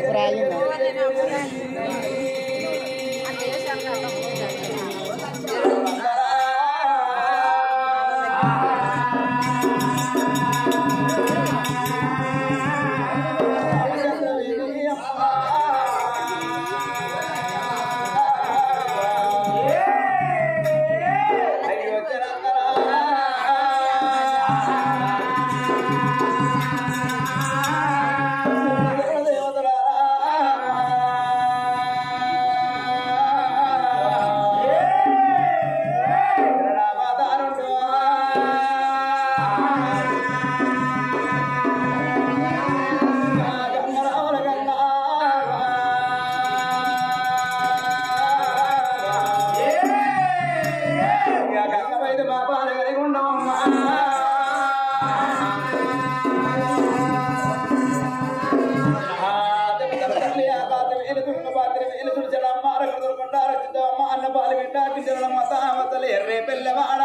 Array పిల్లవాడ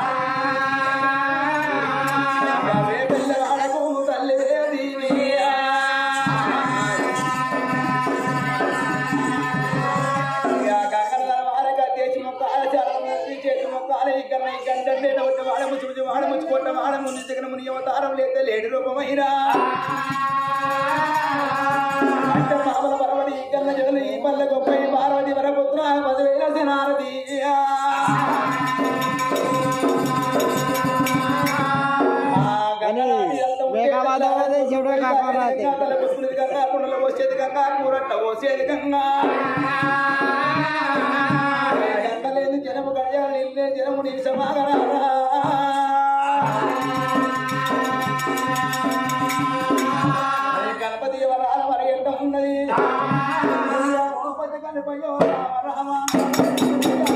array పిల్లవాడకు తల్లి దీనియా లేడి రూపమైరా అంటే మామల పరవడి కన్న జగలు ఈ పల్లె గొప్ప ఈ పార్వతి వరపుత్ర పదివేల జనారది మేఘావాదం శివుడు కాకరాది గంగా కుండలో వచ్చేది గంగా కూరట్ట వచ్చేది గంగా గంటలేదు జనము గడియాలు నిల్లే జనము నీ సమాగరారా గణపతి వరాల మరి ఎంత ఉన్నది గణపతి గణపయ్యో రామ రామ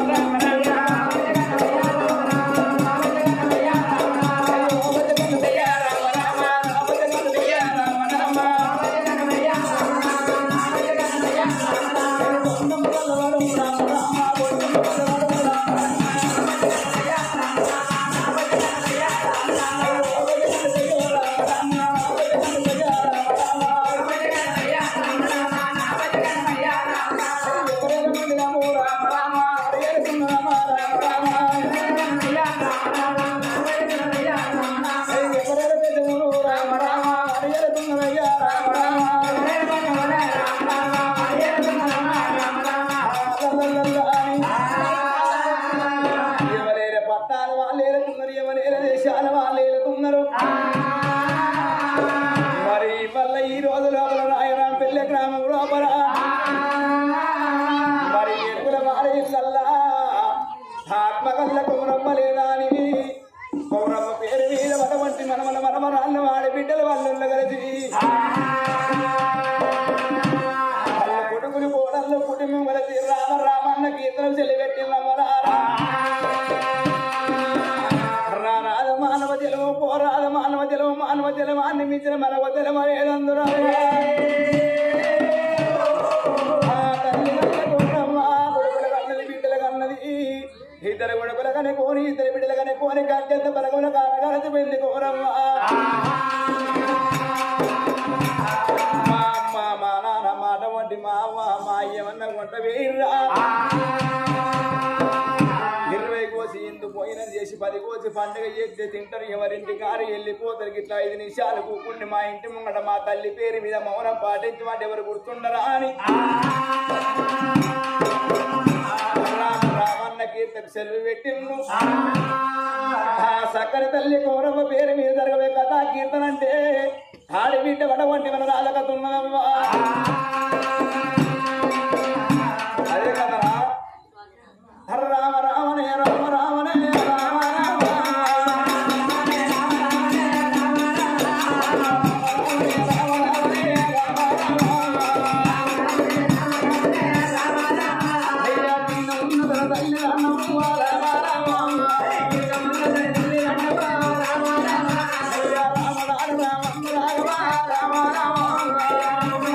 ఎవరైనా పట్టాలు వాళ్ళు ఏలుతున్నారు ఎవరైనా దేశాల వాళ్ళు ఏలుతున్నారు మరి వల్ల ఈ రోజు లోపల రాయరాం పెళ్ళి గ్రామం లోపల మరి ఎరుకుల వారి ఇళ్ళల్లా ఆత్మకల్ల కుమరమ్మ లేదా అని కుమరమ్మ పేరు మీద వటువంటి మనమల మనమరాన్న వాడి బిడ్డల వాళ్ళు కలిసి వాళ్ళ కొడుకులు కోడళ్ళు కుటుంబం కలిసి రామ రామన్న కీర్తనం చెల్లిపెట్టిందమ్మరా రారాధ మానవ జలము పోరాధ మానవ జలము మానవ జలము అన్ని మించిన మనవ జలము ఏదందురా బిడ్డల కన్నది ఇద్దరు కొడుకుల కనే కోని ఇద్దరు బిడ్డల కనే కోని గడ్డంత బలగముల కాడగలసి పెళ్లి కోరమ్మ మా అమ్మ మా నాన్న మాట వంటి మా అమ్మ మా అయ్యమన్న వంట వేయరా ఇరవై కోసి ఇందు పోయిన చేసి పది కోసి పండుగ చేస్తే తింటారు ఎవరింటి కారు వెళ్ళిపోతారు ఇట్లా ఐదు నిమిషాలు కూకుండి మా ఇంటి ముంగట మా తల్లి పేరు మీద మౌనం పాటించమంటే ఎవరు గుర్తుండరా అని రామ రామన్న కీర్తకు సెలవు పెట్టిండు ఆ సక్కని తల్లి కౌరవ పేరు మీద జరగవే కథా కీర్తన అంటే ఆడబిడ్డ వడ వంటి మన రాలకతున్నదమ్మా అదే కదరా రామ రామనే రామ రామనే రామ రామ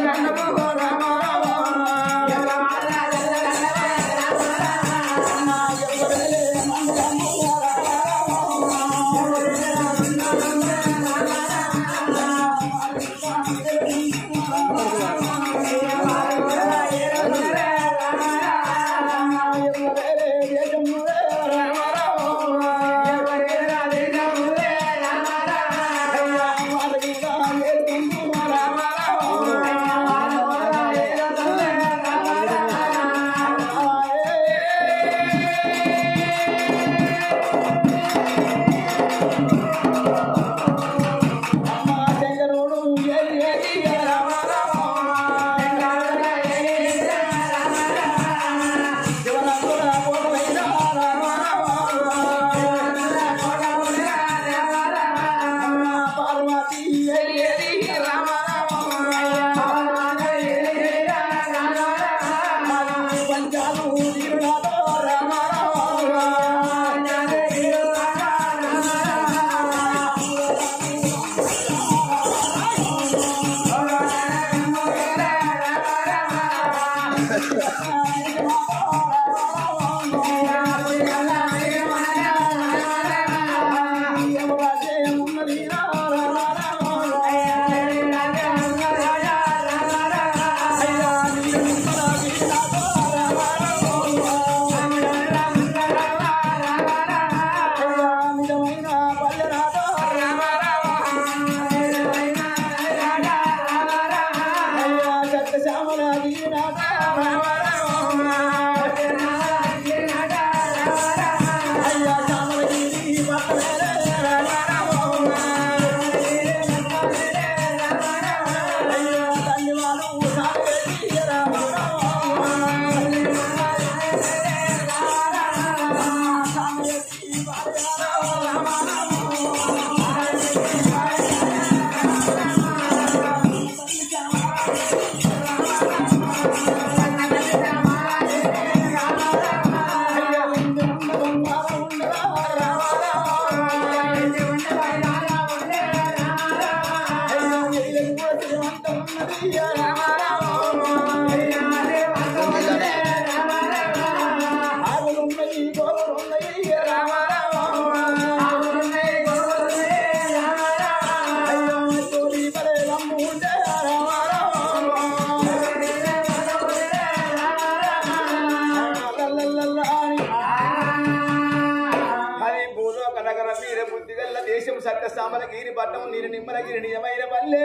హరి భూలోక నగర వీర బుద్ధి గల్ల దేశం సత్య సామల గిరి పట్టం నీరు నిమ్మల గిరి నిజమైన పల్లె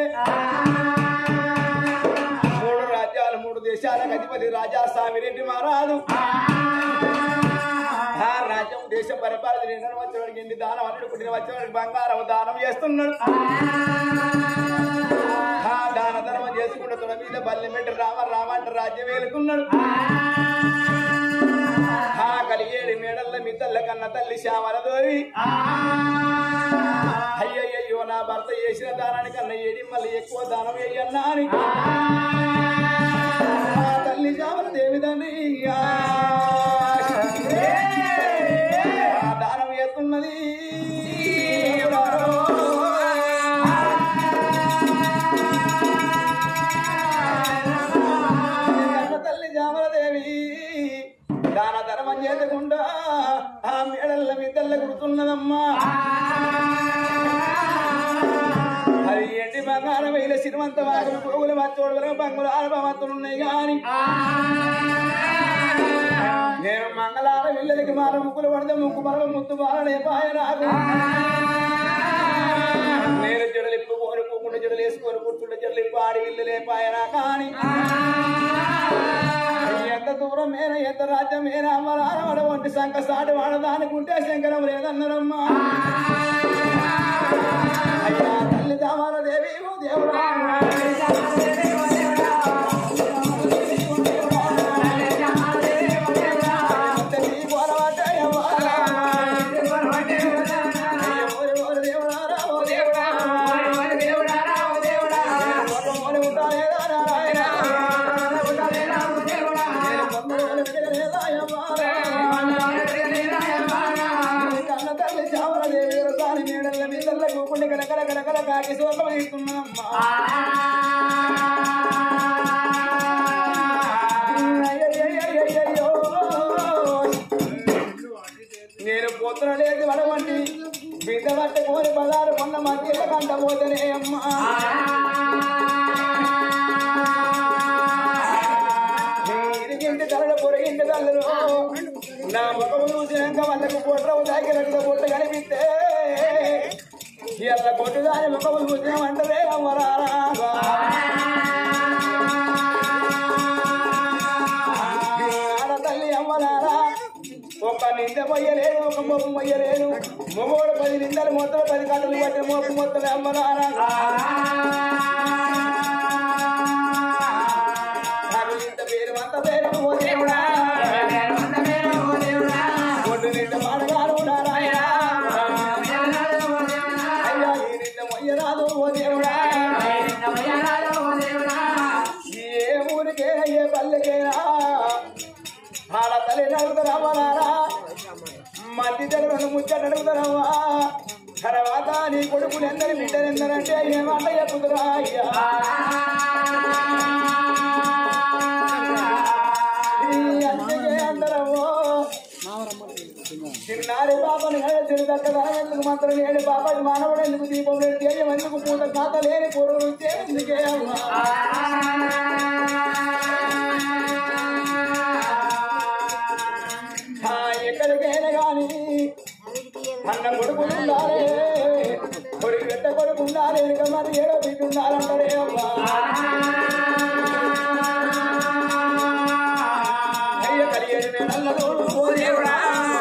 మూడు రాజ్యాలు మూడు దేశాలకు అధిపతి రాజా సామిరెడ్డి మహారాజు ఆ రాజ్యం దేశం పరిపాలన నిన్న వచ్చేవాడికి ఎన్ని దానం అన్నుడు పుట్టిన వచ్చేవాడికి బంగారం దానం చేస్తున్నాడు ఆ దాన ధర్మం చేసుకుంటూ తన మీద బల్లి మెట్టి రామ రామ అంటే రాజ్యం వేలుకున్నాడు ఆ కలిగేడు మేడల్ల మీ తల్ల కన్న తల్లి శ్యామలదోవి అయ్యయ్యో నా భర్త చేసిన దానానికన్నా ఏడి మళ్ళీ ఎక్కువ దానం వేయన్నా అని ఆ తల్లి శ్యామల దేవిదని దానం ఎత్తున్నది కన్న తల్లి శ్యామలదేవి దాన ధర్మం చేయకుండా ఆ మేడల్ల మిద్దల్ల గుర్తున్నదమ్మా అది ఎండి బంగారం వేల సిరిమంత వాగులు పురుగులు మచ్చోడు వరకు బంగులు ఆరభమత్తులున్నాయి గాని నేను మంగళార విల్లలకి మార ముక్కులు పడితే ముక్కు మరవ ముత్తు మారలే పాయ నాకు నేను జడలిప్పు కోరుకోకుండా జడలు వేసుకొని కూర్చుంటే జడలిప్పు ఆడి విల్లలే పాయనా కానీ ఎంత దూరం మేన ఎంత రాజ్యం మేన అమ్మరాడ వంటి సంఖ సాటి వాడదానుకుంటే శంకరం లేదన్నారమ్మా అయ్యా తల్లి దామాల దేవి ఓ దేవుడా తల్లి గోరవటయ్యవ్వా. అయ్యో, ఓరి ఓరి దేవుడా రా, ఓ దేవుడా. ఒక మోని ఉంటాయేదా నారాయణ. నేను పొందలేని వెలగలేదా యవ్వా. కన్న తల్లి చావల దేవి రసాని మేడల్ల మీదల్ల కూకుండి కలకల కలకల కాకి శోకం ఇస్తున్నామ్మా పొద్దున లేచి వడవంటి బిడ్డ పట్టుకొని పదారు కొన్న మధ్యలో కంట పోతేనే అమ్మా ఇరిగింటి తలలు పొరిగింటి తల్లు నా ముఖము చూసినాక వాళ్ళకు పొట్రవు దగ్గర పొట్ట కనిపిస్తే ఇలా కొట్టు దాని ముఖము చూసినామంటే అమ్మరారా తల్లి అమ్మలారా ఒక నింద మొయ్యలేదు ఒక మొప్పు మొయ్యలేదు మొగోడు పది నిందలు మొత్తం పది కట్టలు పట్టిన మొప్పు మొత్తం అమ్మలారా నాకు ఇంత పేరు అంత పేరు ఓ దేవుడా ఒడ్డు నింద మాడగారు నారాయణ అయ్యా ఈ నింద మొయ్యరాదు ఓ దేవుడా ఏ ఊరికైనా ఏ పల్లెకైనా ఆడ తల్లి నడుగుతారమ్మనారా మధ్య దగ్గర ముచ్చట అడుగుతారమ్మా తర్వాత నీ కొడుకులు ఎందరి బిడ్డలు ఎందరంటే ఏమంట చెప్పుతురా అయ్యా ఈ అందుకే అందరము చిన్నారి పాపని చిరు దక్కదా ఎందుకు మాత్రం లేని పాప మానవుడు ఎందుకు దీపం లేని తేజం ఎందుకు పూత ఖాత లేని పూర్వం ఎందుకే అమ్మా ఆ, ఎక్కడికైనా గాని అన్న కొడుకు ఉండాలి కొడుకు పెద్ద కొడుకు ఉండాలి వెనుక మరి ఏడో బిడ్డ ఉండాలంటారే అమ్మా అయ్య కలిగేది మేనల్లడు ఓ దేవుడా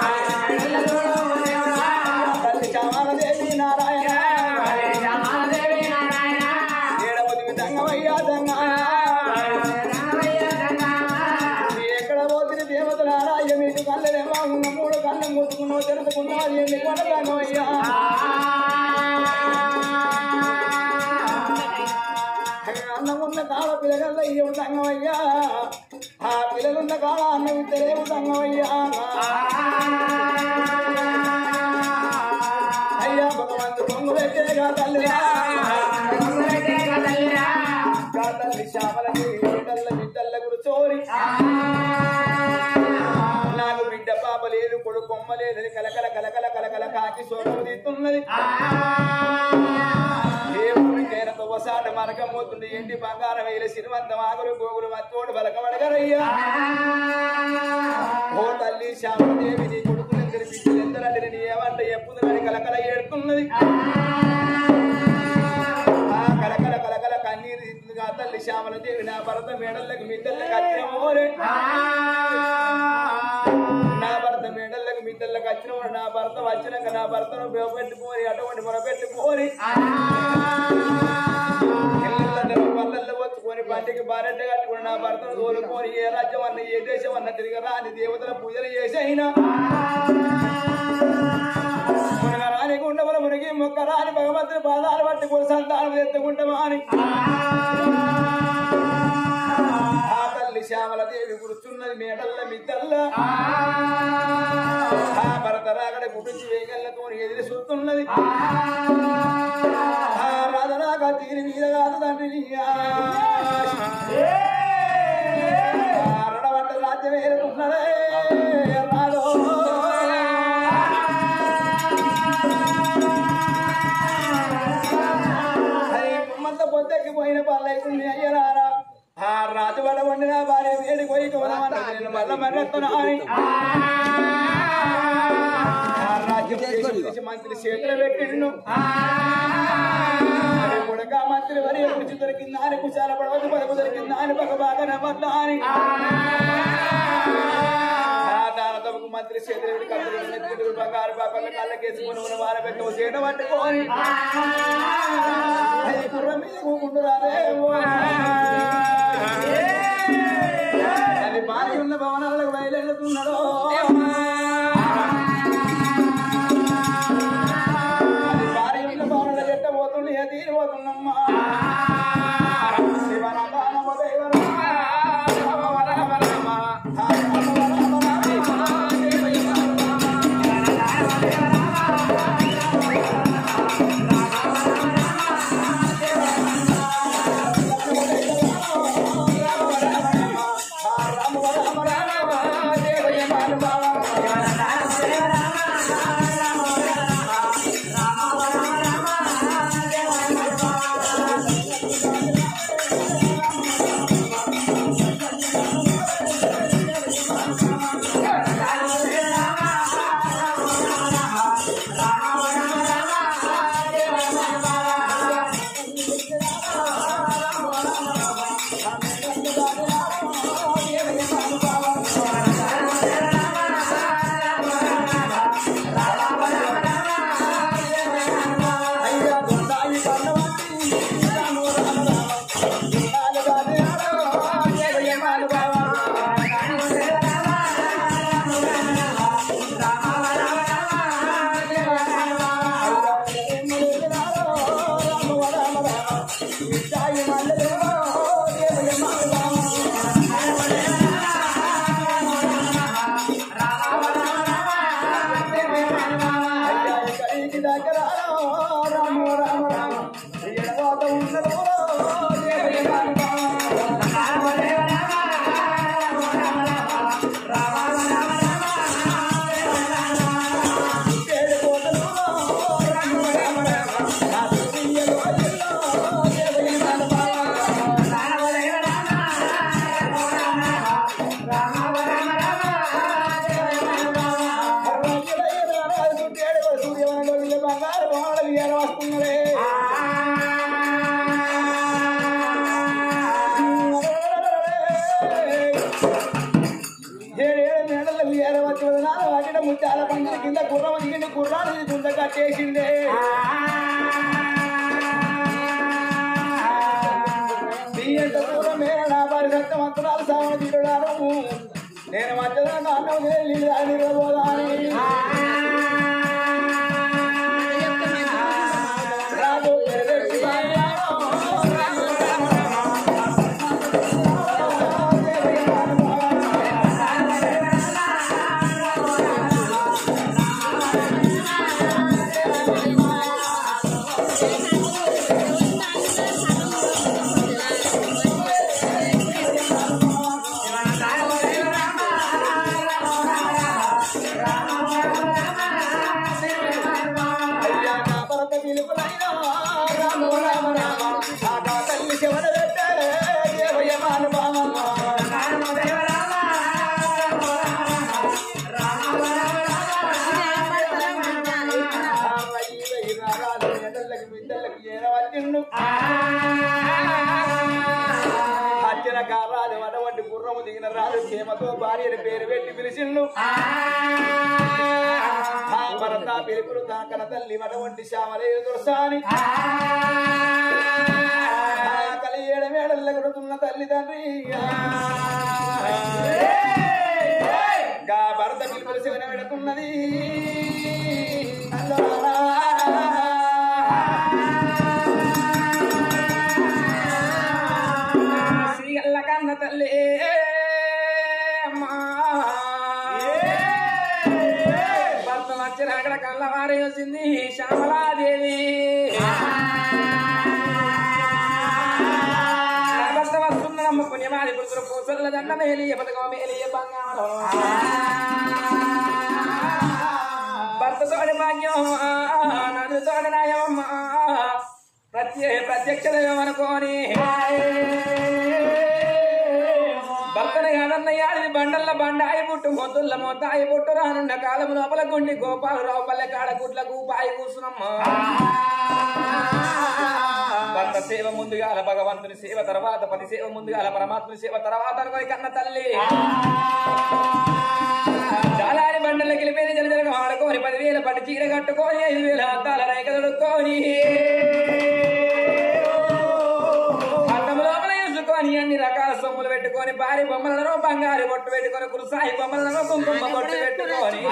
తల్లి శ్యామాలదేవి నారాయణ ఏడవది దంగమయ్యా దంగా ఎక్కడ పోతుంది దేవతలారా అయ్య మీకు కళ్ళేమో ఉన్న మూడు కళ్ళు ముట్టుకున్నావు తెలుసుకున్నావు ఎన్ని కొనగానయ్యా అన్నం ఉన్న కాడ పిల్లగల్ల ఇయ్య సంగమయ్యా ఆ పిల్లలున్న కాడ అన్నం ఇద్దరేవు సంగమయ్యా అయ్యా భగవంతు పొంగు పెట్టేగా తల్లి తల్లి శ్యామలకి బిడ్డల్ల బిడ్డల్ల కూర్చోరి నాకు బిడ్డ పాప లేదు కొడుకు కొమ్మ లేదని కలకల కలకల కలకల కాకి సోకము తీస్తున్నది దేవుడి కేరతో వసాట మరకం పోతుంది ఎండి బంగారం వేల సిరివంతం ఆగులు గోగులు మత్తోడు బలకమడగరయ్యా ఓ తల్లి శ్యామదేవి నీ కొడుకులు ఎందరి బిడ్డలు ఎందరంటే నీ ఏమంటే ఎప్పుదని కలకల ఏడుతున్నది ఆ కలకల కలకల కన్నీరు తీస్తుందిగా తల్లి శ్యామలదేవి నా భరత మేడళ్ళకి మిద్దళ్ళకి వచ్చిన మోరే నా భర్త మేడళ్ళకి మిద్దళ్ళకి వచ్చిన వాడు నా భర్త వచ్చినాక నా భర్తను పెట్టుకోని అటువంటి మొర పెట్టుకోని ఇళ్ళల్లో పల్లెల్లో వచ్చుకొని పంటికి బారెడ్డ కట్టుకుని నా భర్తను తోలుకొని ఏ రాజ్యం అన్న ఏ దేశం అన్న తిరిగి రాని దేవతల పూజలు చేసైనా మునగ రాని గుండముల మునిగి మొక్క రాని భగవంతుని పాదాలు పట్టుకొని సంతానం ఎత్తుకుంటామా అని ఆ తల్లి శ్యామల దేవి కూర్చున్నది మేడల్ల మిద్దల్ల ఆ భరత రాగడ గురించి వేగల్లతో ఎదిరి చూస్తున్నది ఆ రాధరాగ తీరి మీద కాదు తండ్రి అరడవంట రాజ్యం ఏరుకున్నదే రాదో అది కుమ్మంత పొద్దెక్కి పోయిన పల్లెకుంది అయ్యరారా ఆ రాజు వడ వండిన భార్య వేడి పోయి కోదమన్నది నేను మళ్ళా మర్రెత్తను అని ఆ రాజ్యం చేసి మంత్రి చేతులు పెట్టిండు మరి ముడక మంత్రి వరి కుర్చీ దొరికిందా అని కుశాల పడవద్దు పదకు దొరికిందా అని పక్క బాగా నవ్వద్దా అని ఆ దానతమకు మంత్రి చేతులు పెట్టి కళ్ళు నెత్తులు బంగారు పాపల కళ్ళకేసుకుని ఉన్న వార పెట్టు చేట పట్టుకొని అది గుర్రం మీద కూకుంటూ రాదే అది భార్య ఉన్న భవనాలకు బయలుదేరుతున్నాడు అది భార్య ఉన్న భవనాలు ఎట్ట పోతుంది ఏ తీరి పోతుందమ్మా శివనామ దైవరామ రామ రామ రామ రామ రామ కింద గుర్రం దిగింది గుర్రాన్ని గుంత కట్టేసిందే బియ్యంత దూరమే నా వారి రక్తమంతరాలు సాగు తీరుడాను నేను మధ్యలో అన్నం నీళ్ళు అని రాబో ఎరగట్టి అయ్యా నా భరత పిలుపులైనా రామ రామ రామ ఆ నా తల్లి శివన పెట్టే దేవయ్య మానవామ అచ్చిన కారాలు అటువంటి గుర్రము దిగిన రాజు క్షేమతో భార్యని పేరు పెట్టి పిలిచిండు ఆ భరత పిలుపులు తాకన తల్లి అటువంటి శ్యామలే దుర్సాని కలియేడ మేడల్ల కొడుతున్న తల్లి తండ్రి గా భరత పిలుపులు శివన పెడుతున్నది శ్రీగల్ల కన్న తల్లి అమ్మా భర్త వచ్చిన అక్కడ కళ్ళవారి వచ్చింది శ్యామలాదేవి నా భర్త వస్తున్నదమ్మ పుణ్యమాది పురుషులు పూసల దండ మేలి బతుకమ్మ మేలి బంగారం భర్త తోడి భాగ్యం నన్ను తోడి నాయమ్మ ప్రత్యే ప్రత్యక్ష దైవం అనుకోని భక్తుని కాదన్నయ్యా ఇది బండల్ల బండాయి పుట్టు మొద్దుల్ల మొద్దాయి పుట్టు రానున్న కాలం లోపల గుండి గోపాలరావు పల్లె కాడ గుడ్లకు పాయి కూసునమ్మ భర్త సేవ ముందుగాల భగవంతుని సేవ తర్వాత పతి సేవ ముందుగాల పరమాత్ముని సేవ తర్వాత అనుకోని కన్న తల్లి చాలాని బండలు గెలిపేది జల జలగ ఆడుకొని పదివేల పట్టు చీర కట్టుకొని ఐదు వేల అద్దాల రేఖ దొడుక్కొని అద్దం లోపల వేసుకొని అన్ని రకాల సొమ్ములు పెట్టుకొని భారీ బొమ్మలను బంగారు బొట్టు పెట్టుకొని కురుసాయి బొమ్మలను కుంకుమ బొట్టు పెట్టుకొని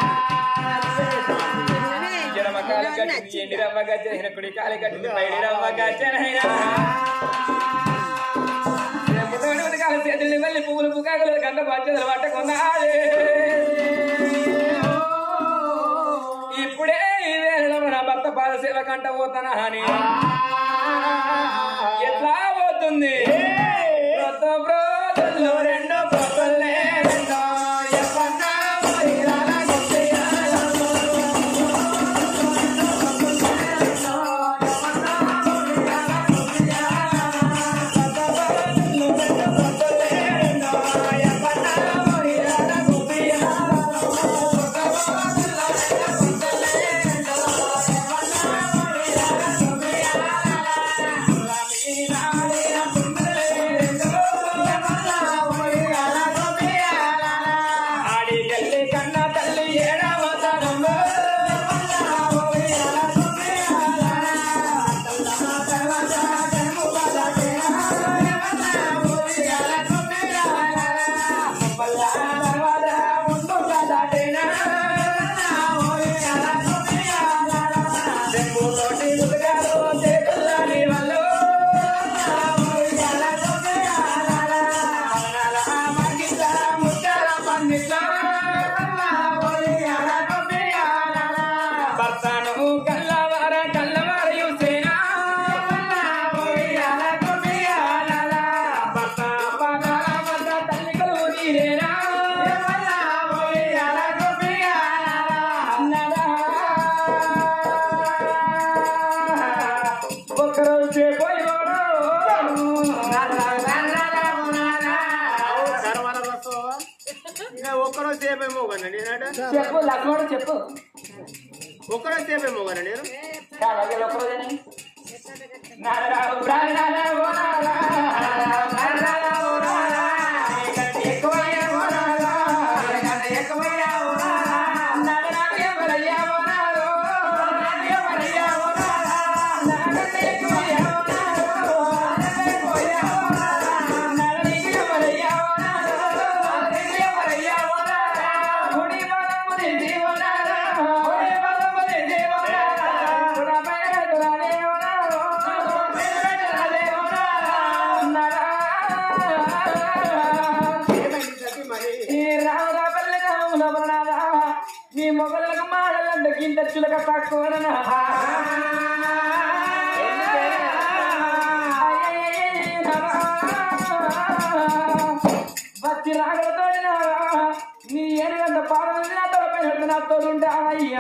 ఎడమ కాలు కట్టింది ఎండి రవ్వ గజ్జన కుడి కాలు కట్టింది పైడి రవ్వ గజ్జనైనా పుట్టగొడుగుడి కాలు చేతుల్ని వెళ్ళి పువ్వులు పుకాకులు గంట పచ్చదలు పట్టకున్నాదే ఇప్పుడే ఈ వేళలో నా భర్త పాద సేవ కంట పోతానా అని ఎట్లా పోతుంది క్రొత్త బ్రోతల్లో రెండో బ్రోతల్లే రెండో ఎప్పన్నా మరిరాల గొప్పయాలమ్మో. ఆడి గల్లి కన్న తల్లి ఏడవతనంలో చెప్పుతోటి ఉదగారు చేతులని వాళ్ళు భర్తను కల్లవార కల్లవార యూసేనా భర్త పాదాల వద్ద తల్లి కలువు నీరేనా అన్నదా ఒక్కరోజు చేపోయి ఒక్కరోజు సేపేమో కదా నేను చెప్పు లక్ష్మణుడు చెప్పు ఒక్కరోజు సేపేమో కదా నేను కాదు ఒక్కరోజేనే నారా ప్రాణాల ఓనారా నారా ఓనారా ఎక్కువయ్యే ఓనారా ఎక్కువయ్యే ఓనారా నారా చులక తక్కువనా వచ్చి రాగలతోడి నీ ఏనుగంత పాపం నా తోడపై నా తోడు ఉంటావయ్యా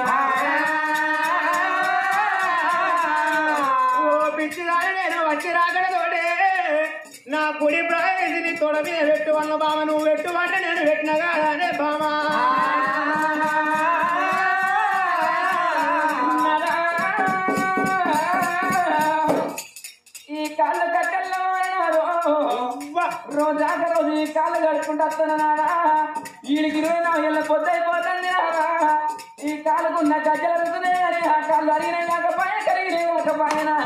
ఓ పిచ్చిదాని నేను వచ్చి రాకడ తోడే నా కుడి ప్రాయసిని తొడ మీద పెట్టు అన్న బామ నువ్వు పెట్టు అంటే నేను పెట్టినగా అనే బామ ఈ కాళ్ళు కట్టల్లో అన్నారు రోజాక రోజు ఈ కాళ్ళు కడుక్కుంటూ వస్తున్నారా వీడికి ఇరవై నాలుగు ఏళ్ళ పొద్దు అయిపోతుంది ఈ కాళ్ళకున్న గజ్జలు అరుగుతున్నాయి కానీ ఆ కాళ్ళు అడిగినాయి కాకపోయా కరిగినాయి కాకపోయినా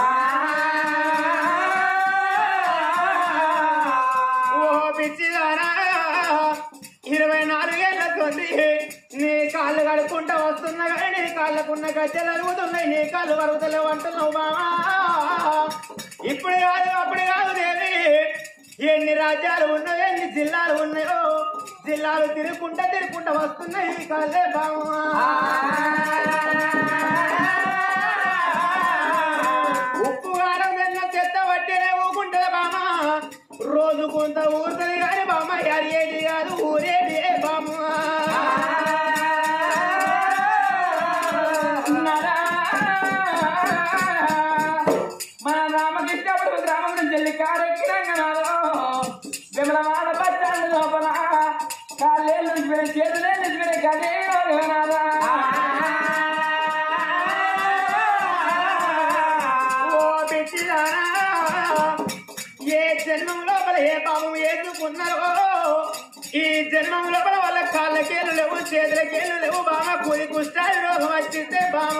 ఓ పిచ్చిదానా ఇరవై నాలుగేళ్ల కొద్ది నీ కాళ్ళు కడుక్కుంటా వస్తున్నా కానీ నీ కాళ్ళకున్న గజ్జలు అరుగుతున్నాయి నీ కాళ్ళు వరుగుతలేవు అంటున్నావు బామా ఇప్పుడు కాదు అప్పుడు కాదు దేవి ఎన్ని రాజ్యాలు ఉన్నాయో ఎన్ని జిల్లాలు ఉన్నాయో జిల్లాలు తిరుగుకుంటా తిరుగుకుంటా వస్తున్నాయి ఈ కాళ్ళే బామా ఉప్పు కారం తిన్న చెత్త పట్టినే ఊకుంటది బామ్మ రోజు కొంత ఊరుతుంది కానీ బామ్మ అడిగేది కాదు ఊరేది బామ్మ మన రామకృష్ణపురం గ్రామం నుంచి వెళ్ళి కారెక్కినాడు విమలవాడ పచ్చాడు లోపల కాళ్ళేళ్ళు నుంచి పోయిన చేతులే నుంచి పోయిన గదే నాదా ఓ పిచ్చిదానా ఏ జన్మం లోపల ఏ పాపం ఏదుకున్నారో ఈ జన్మం లోపల వాళ్ళ కాళ్ళకేళ్ళు లేవు చేతులకేళ్ళు లేవు బామ కూలి కుష్టాలు రోగం వచ్చితే బామ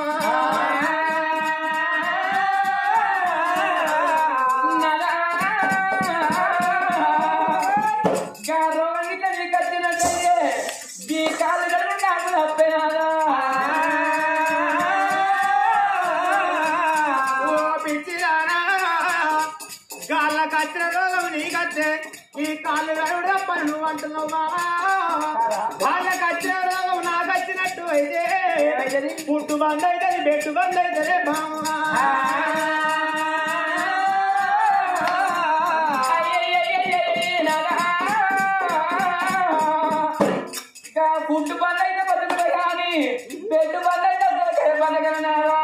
ఓ పిచ్చిదానా గాళ్ళ కచ్చిన రోగం నీకచ్చే ఈ కాళ్ళు గడుడ పని నువ్వు అంటున్నావు బావా వాళ్ళ కచ్చిన రోగం నాకు వచ్చినట్టు అయితే పుట్టు బంద్ అవుతుంది బెట్టు బంద్ అవుతుంది బావా ఫుడ్ బంద్ అయితే బతుకుతాయి కానీ బెడ్ బంద్ అయితే బతకన్నారా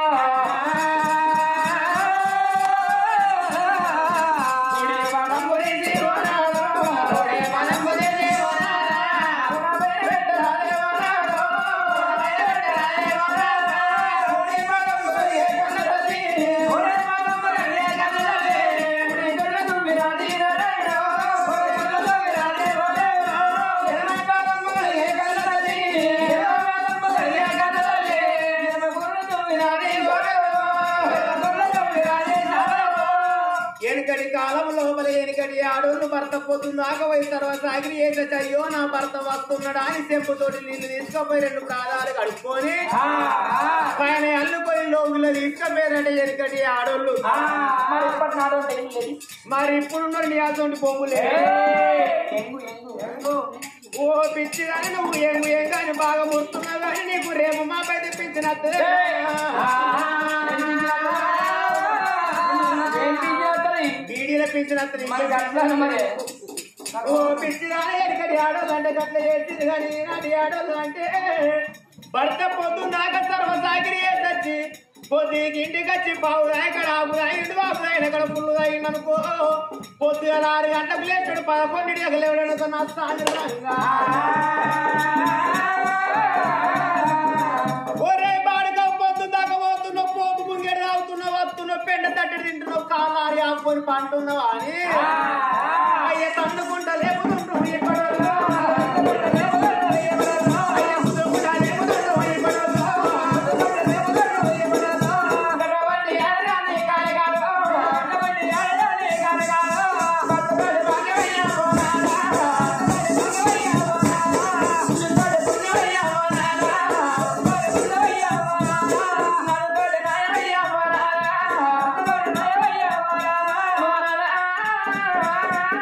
కుడి పనం గురించి ఓనాలో, కుడి పనం గురించి ఓనాలో, పెట్టరాలే ఓనాలో, పెట్టరాలే ఓనాలో, కుడి పనం గురించి కన్నతల్లి, కుడి పనం గురించి కన్నతల్లి, కుడి కన్ను తుమ్మిరాది నారాయణ, కుడి కన్ను తుమ్మిరాది ఓనాలో, ఎడమ పనం గురించి కన్నతల్లి, ఎడమ పనం గురించి కన్నతల్లి, ఎడమ కన్ను తుమ్మిరాది ఓనాలో, ఎడమ కన్ను తుమ్మిరాది నారాయణ. వెనుకటి కాలం లోపల వెనుకటి ఆడోళ్ళు భర్త పొద్దున్నాక పోయి తర్వాత సాగిరి చేసే అయ్యో నా భర్త వస్తున్నాడా అని చెంపుతోటి నీళ్ళు తీసుకుపోయి రెండు ప్రాణాలు కడుక్కొని పైన అల్లుకొని లోగులో తీసుకుపోయారట వెనుకటి ఆడోళ్ళు మరి ఇప్పటి నాడు అంటే ఏం లేదు మరి ఇప్పుడు నీ అటువంటి బొమ్ములే ఎంగు ఎంగు ఎంగు ఓ పిచ్చి కానీ నువ్వు ఏం ఏం కానీ బాగా ముడుతున్నావు కానీ నీకు రేపు మాపై తెప్పించినట్టు ఏంటి చేస్తాయి బీడీలో పెంచినట్టు మరి గట్లను మరి ఓ పిచ్చిదానే ఎక్కడి ఆడోళ్ళు అంటే గట్ల చేసింది కానీ ఈనాటి ఆడోళ్ళు అంటే భర్త పొద్దు నాక సర్వసాగిరి తెచ్చి పొద్దుకి ఇంటికి వచ్చి పావు ఇక్కడ ఆపు ఇంటి బాబు ఇక్కడ పుల్లు అయింది అనుకో పొద్దుగా ఆరు గంటలకు లేచాడు పదకొండింటికి లేవడానికి నా సాయంత్రంగా ఒరే బాడుక పొద్దు దాకా పోతున్నావు పోపు ముంగేడు తాగుతున్నావు వస్తున్నావు పెండ తట్టడి తింటున్నావు కాలారి ఆపుకొని పంటున్నావా అని అయ్య తండుకుంటా లేపుతుంటావు ఈ పడవలో. అయ్య ముద్దుకుంటా లేపుతుంటావు ఈ పడవలో. గడవండి ఆడరాని కాయగాడు గడవండి ఆడరాని కాయగాడు బతుకడి బగవయ్య పోనాలా బతుకడి బగవయ్య పోనాలా బతుకడి బగవయ్య పోనాలా బతుకడి బగవయ్య పోనాలా నడుకడి నాయవయ్య పోనాలా నడుకడి నాయవయ్య పోనాలా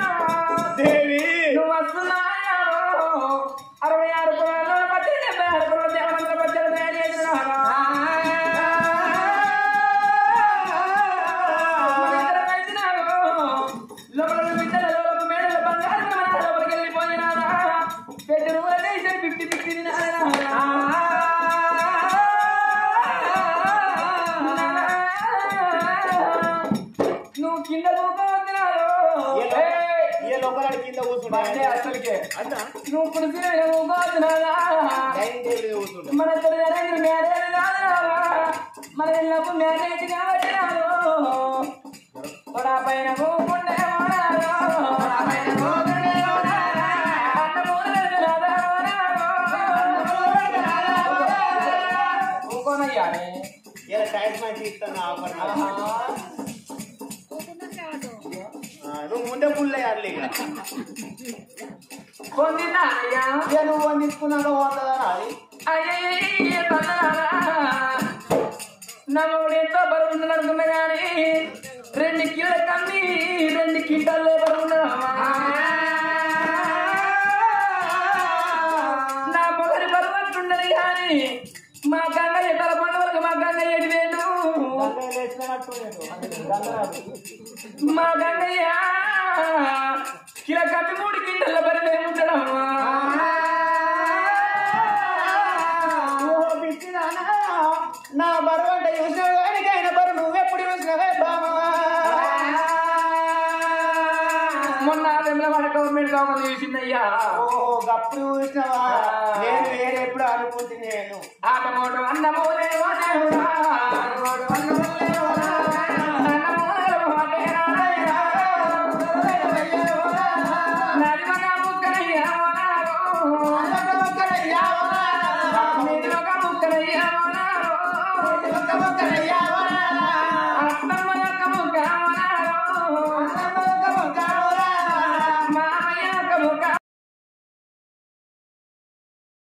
లోపల కింద పట్టే కూర్చుంటే అసలుకే అన్న నువ్వు ఇప్పుడు ఊకోతున్నారా డైనింగ్ టేబుల్ మీద కూర్చుంటా మన ఇద్దరు మ్యారేజ్ మ్యారేజ్ కాదురా మన ఇళ్ళకు మ్యారేజ్ కాబట్టి తొడ పైన పోకుండే ఓడాలో. అన్న మూడు రాదా ఓడాలో. ఊకోనయ్యా నే. ఇలా టైం మంచి ఇస్తాను ఆఫర్ నాకు. ఆ, నువ్వు ముందే పుల్ అయ్యాలి ఇక పొందిందా అయ్యా ఇక నువ్వు అని తీసుకున్నాక పోతుందా అది అయ్యయ్య తన్నారా నలుగుడు ఎంతో బరువు అనుకున్నా కానీ రెండు కిలో కమ్మి రెండు కింటాలే బరువు నా పొగరి బరువు అంటున్నది కానీ మా గంగయ్య తల పండుగలకు మా గంగయ్య ఎటు వేడు మా గంగయ్య కిలో కమ్మి మూడు కింటల బరువు ఏముంటాడమ్మా ఓ పిచ్చిదానా, నా బరువు అంటే చూసినావు కానీ ఆయన బరువు నువ్వెప్పుడు చూసినావే బామా మొన్న వెమ్లవాడ గవర్నమెంట్ గవర్నమెంట్ చూసిందయ్యా ఓ గప్పుడు చూసినావా నేను వేరే ఎప్పుడు అనుకుంటే నేను ఆటమోడు అన్నమోలే ఓ దేవుడా. ఆటమోడు అన్నమోలే ఓ దేవుడా.